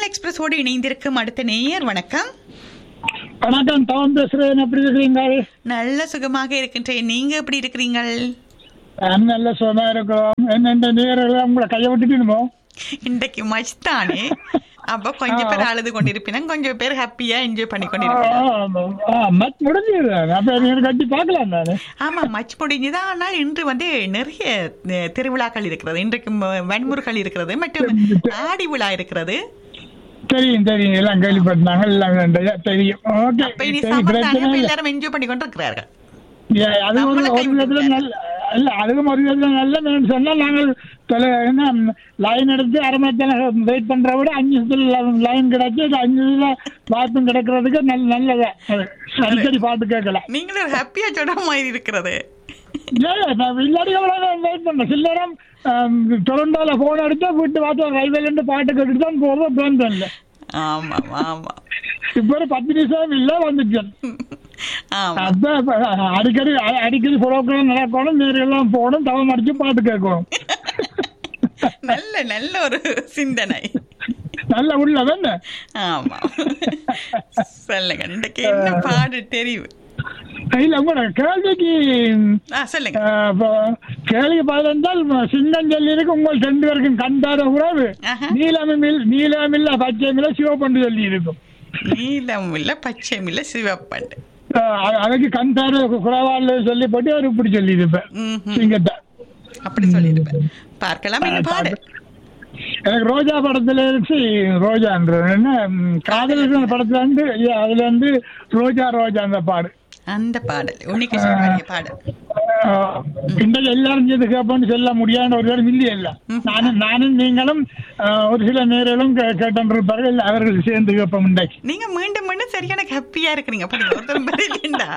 தமிழ் எக்ஸ்பிரஸோடு இணைந்திருக்கும் அடுத்த நேயர் வணக்கம் வணக்கம் தவன் பேசுறேன் எப்படி இருக்கிறீங்க நல்ல சுகமாக இருக்கின்றேன் நீங்க எப்படி இருக்கிறீங்கள் நான் நல்ல சுகமா இருக்கிறோம் என்னென்ன நேரம் உங்களை கையை விட்டுட்டுமோ இன்றைக்கு மச் தானே அப்ப கொஞ்சம் பேர் அழுது கொண்டிருப்பினா கொஞ்சம் பேர் ஹாப்பியா என்ஜாய் பண்ணி கொண்டிருப்பினா மத் முடிஞ்சது அப்ப நீங்க கட்டி பார்க்கலாம் நானு ஆமா மச் முடிஞ்சுதான் ஆனால் இன்று வந்து நிறைய அஹ், திருவிழாக்கள் இருக்கிறது இன்றைக்கு ம- வன்முறைகள் இருக்கிறது மற்றும் ஆடி விழா இருக்கிறது தெரியும் தெரியும் எல்லாம் கேள்விப்பட்டாங்க எல்லாம் இந்த- தெரியும் ஓகே அப்ப இனி சரி சமர் தானே பிரச்சனை அப்ப இல்லை எல்லாரும் என்ஜாய் பண்ணி கொண்டிருக்கிறார்கள் ஏ, அது ஒரு நம்மளை ஒரு விதத்துல கைவிட்டு நல்ல இல்ல அதுவும் ஒரு விதத்துல நல்ல நேரம் சொன்னா நாங்கள் தொலை என்ன லைன் எடுத்து அரை மணி நேரம் வெயிட் பண்ற விட அஞ்சு நிமிஷத்துல லைன் கிடைச்சி அது அஞ்சு நிமிஷத்துல வாய்ப்பும் கிடைக்கிறதுக்கு நல்ல நல்லது அது. அடிக்கடி பாட்டு கேட்கலாம் நீங்களும் ஹாப்பியா சொல்ற மாதிரி இருக்கிறது இல்லாடி வெயிட் பண்ணேன் சில நேரம் டொரண்டோல போன் அடிச்சா வீட்டு வாசல் ரயில்வேல இருந்து பாட்டு கேட்டுட்டு தான் போவோம் பிளான் ஆமா ஆமா இப்ப ஒரு பத்து நிமிஷம் இல்ல வந்துட்டேன் ஆமா அதான் இப்ப அடிக்கடி அ- அடிக்கடி புரோகிராம் நடக்கணும் நேரெல்லாம் போகணும் தவம் அடிச்சு பாட்டு கேட்கணும் நல்ல நல்ல ஒரு சிந்தனை நல்ல உள்ளது என்ன ஆமா சொல்லுங்க இன்றைக்கு என்ன பாடு தெரிவு இல்ல உங்களோட கேள்விக்கு ஆ சொல்லுங்க அஹ், இப்ப கேள்வி பதிலென்றால் சின்னஞ்சொல்லி இருக்கு உங்கள் ரெண்டு பேருக்கும் கண்டாத உறவு ஆஹா. நீலமில் நீலமில்ல பச்சைமில்ல சிவப்பண்டு சொல்லி இருக்கும் நீலம் இல்ல பச்சையும் இல்ல சிவப்பண்டு அஹ், அ- அதுக்கு கண்டாத குறவாள் சொல்லி போட்டு அவர் இப்படி சொல்லி இருப்பேன் ம்ஹும். சிங்கத்தை அப்படி சொல்லிருப்பேன் பார்க்கலாம் இனி பாடு எனக்கு ரோஜா படத்துல இருந்து ரோஜான்றது என்ன ம், காதலர் படத்துல இருந்து yeah, அதுல இருந்து ரோஜா ரோஜா அந்த பாடு அந்த பாடல் உன்னிகிருஷ்ணன் பாடிய பாடல் ஆஹ், இன்றைக்கு எல்லாரும் சேர்ந்து கேட்போம்னு சொல்ல முடியாத ஒரு பேரும் இல்லையே இல்ல நானும் நானும் நீங்களும் ஆஹ், ஒரு சில நேரம் கேட்டிருப்பார்கள் அவர்கள் சேர்ந்து கேட்போம் இன்றைக்கு நீங்க மீண்டும் மீண்டும் சரியான ஹாப்பியா இருக்கிறீங்க பாருங்க ஒருத்தர் பதில் இல்லைண்டா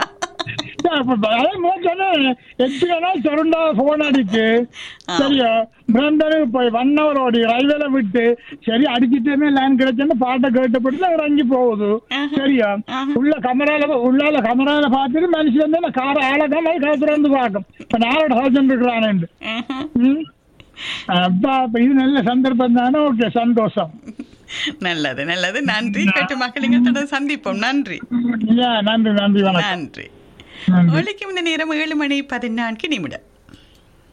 சொருண்டா போன் அடிச்சு சரியா பிரண்டரு போய் ஒன் ஹவர் ஓடி ரயில்வேல விட்டு சரி அடிச்சுட்டே லைன் கிடைச்சேன்னு பாட்டை கேட்டப்பட்டு அவர் அஞ்சு போகுது ஆஹா. சரியா ஆஹா. உள்ள கமரால உள்ளால கமரால பார்த்துட்டு மனுஷன் வந்து நான் கார ஆளதான் காத்துல வந்து பார்க்கும் இப்ப நாலோட ஹவுசன் இருக்கிறானு ம்ஹும். அப்பா அப்ப இது நல்ல சந்தர்ப்பம் தானே ஓகே சந்தோஷம் நல்லது நல்லது நன்றி கேட்டு மக்களுங்க தொடர்ந்து சந்திப்போம் நன்றி Yeah, நன்றி நன்றி வணக்கம் நன்றி நன்றி ஒலிக்கும் இந்த நேரம் ஏழு மணி பதினான்கு நிமிடம்